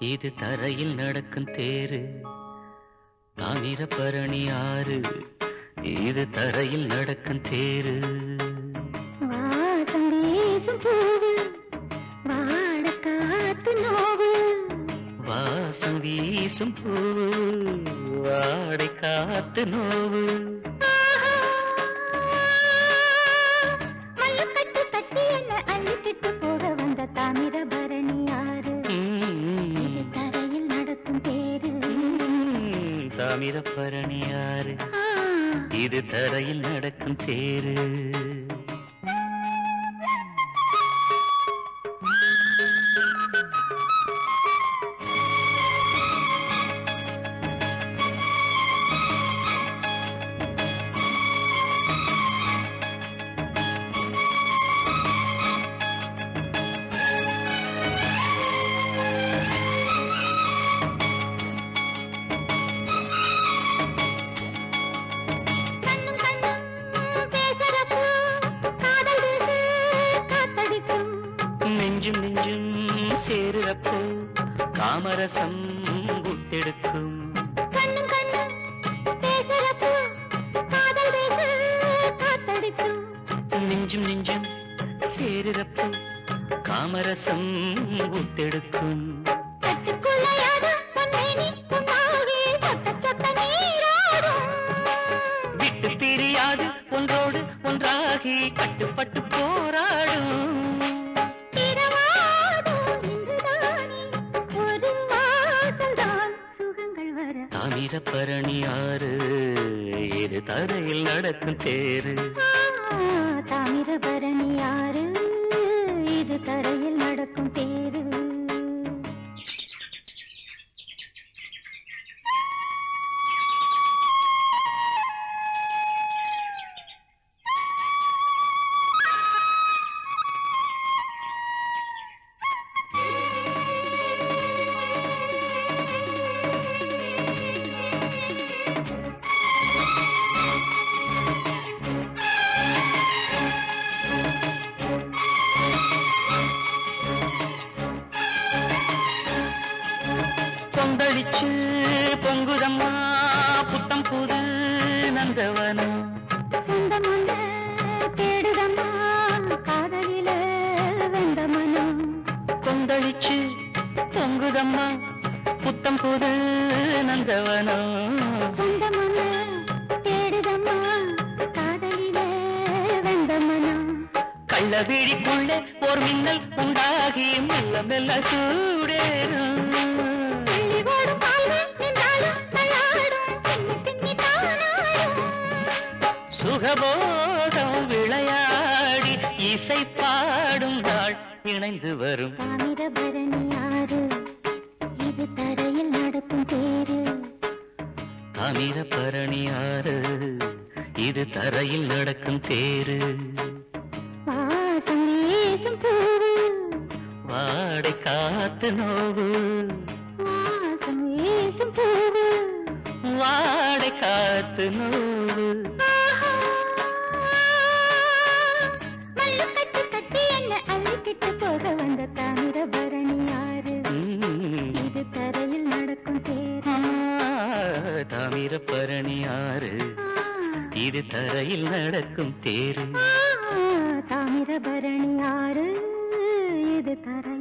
இது தரையில் நடக்கும் தேரு தாமிரபரணி ஆறு இது தரையில் நடக்கும் தேரு வாசம் வீசும் பூவு வாட காத்து நோவு வாசம் வீசும் பூ வாடை காத்து நோவு மல்லுக்கட்டு கட்டி என்ன அள்ளிக்கிட்டு போக வந்த தாமிரபரணி ஆறு ம், இது தரையில் நடக்கும் தேரு ம், தாமிரபரணி ஆறு ஆ, இது தரையில் நடக்கும் தேரு கண்ணும் கண்ணும் பேசுறப்போ காதல் வீசு காத்தடிக்கும் நெஞ்சும் நெஞ்சும் சேருறப்போ காமரசம் புத்தெடுக்கும் கண்ணும் கண்ணும் பேசுறப்போ காதல் வீசு காத்தடிக்கும் நெஞ்சும் நெஞ்சும் சேருறப்போ காமரசம் புத்தெடுக்கும் கட்டுக்குள்ளையாத பொன்னேனி உன்னாகி சொட்ட சொட்ட நீராடும் விட்டு பிரியாது ஒன்றோடு ஒன்றாகி கட்டுப்பட்டு போராடும் இரவாடும் இன்றுதானே ஒரு வாசல்தான் சுகங்கள் வர தாமிரபரணி ஆறு இது தரையில் நடக்கும் தேரு ஆ, தாமிரபரணி ஆறு இது தரையில் நடக்கும் தேரு கொந்தளிச்சு பொங்குதம்மா புத்தம் புது நந்தவனம் சொந்தம் ஒண்ணு தேடுதம்மா காதலில வெந்த மனம் கொந்தளிச்சு பொங்குதம்மா புத்தம் புது நந்தவனம் சொந்தம் ஒண்ணு தேடுதம்மா காதலில வெந்த மனம் கள்ள விழிக்குள்ளே ஒரு மின்னல் உண்டாகி மெல்ல மெல்ல சூடேறும் துள்ளி ஓடும் பால்கள் நின்றாலும் தள்ளாடும் பின்னி பின்னி தானாடும் சுகபோகம் விளையாடி இசை பாடும் நாள் இணைந்து வரும் தாமிரபரணி ஆறு இது தரையில் நடக்கும் தேரு தாமிரபரணி ஆறு இது தரையில் நடக்கும் தேரு வாசம் வீசும் பூவு வாடை காத்து நோவு வாசம் வீசும் பூவு வாடை காத்து நோவு ஆஹா. மல்லுக்கட்டு கட்டி என்ன அள்ளிக்கிட்டு போக வந்த தாமிரபரணி ஆறு ம். இது தரையில் நடக்கும் தேரு ஆ, தாமிரபரணி ஆறு இது தரையில் நடக்கும் தேரு ஆ, தாமிரபரணி ஆறு இது தரையில்